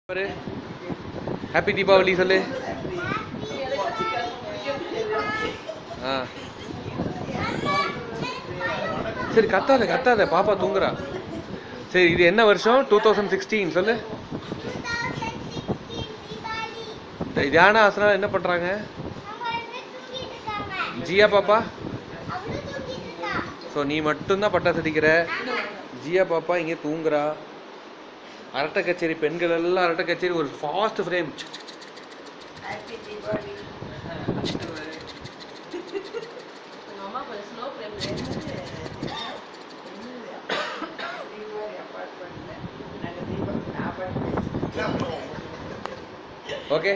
பாரு ஹாப்பி தீபாவளி சொல்லு ஆ சரி கத்தாத கத்தாத பாப்பா தூங்குறா சரி இது என்ன வருஷம் டூ தௌசண்ட் சிக்ஸ்டீன் சொல்லு தியானா ஆசனா என்ன பண்றாங்க ஜியா பாப்பா ஸோ நீ மட்டும்தான் பட்டாசு அடிக்கிற ஜியா பாப்பா இங்கே தூங்குறா அரட்டை கச்சேரி பெண்கள் எல்லாம் அரட்டை கச்சேரி ஒரு ஃபாஸ்ட் ஃப்ரேம் ஹாப்பி தீபாவளி உங்க அம்மா கொஞ்சம் ஸ்லோ ஃப்ரேம்ல தீபாவளி அப்பார்ட்மெண்ட்ல நாங்கள் Deepavali apartment okay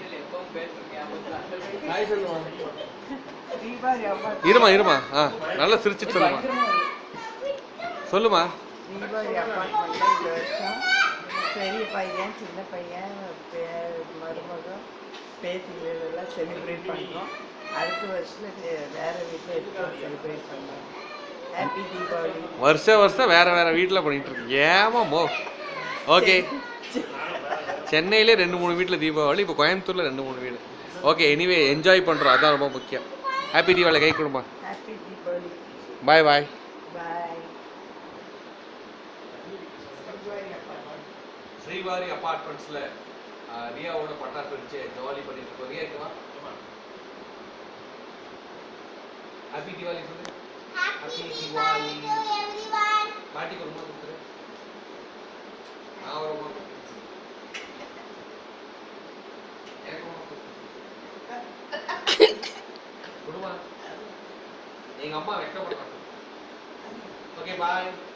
Deepavali apartment இருமா இருமா ஆ நல்லா சிரிச்சிட்டு சொல்லுமா சொல்லுமா தீபாவளி அப்பார்ட்மெண்ட்ல இந்த வருஷம் பெரிய பையன் சின்ன பையன் பே- மருமகன் பேத்திகள் எல்லாம் செலிப்ரேட் பண்ணுறோம் அடுத்த வருஷத்துல வேற வீட்டில் எடுத்து செலிப்ரேட் பண்ணுறோம் ஹாப்பி தீபாவளி வருஷம் வருஷம் வேற வேற வீட்டில் பண்ணிட்டு இருக்கு ஏமா மோ ஓகே சென்னையிலே ரெண்டு மூணு வீட்டில் தீபாவளி இப்போ கோயம்புத்தூர்ல ரெண்டு மூணு வீடு ஓகே எனிவே என்ஜாய் பண்ணுறோம் அதான் ரொம்ப முக்கியம் ஹாப்பி தீபாவளி கை கொடுமா happy Deepavali bye bye bye Srivari அபார்ட்மெண்ட்ஸில் ரியாவோட பட்டாசு வச்சு ஜாலி பண்ணிட்டு இருக்கோம் ரியா இருக்குமா ஹாப்பி தீபாவளி சொல்லு ஹாப்பி தீபாவளி பாட்டிக்கு ஒரு மாதிரி கொடுத்துரு நான் ஒரு மாதிரி எனக்கு ஒரு மாதிரி கொடுமா எங்க அம்மா வெக்கப்படுறாங்க ஓகே பாய்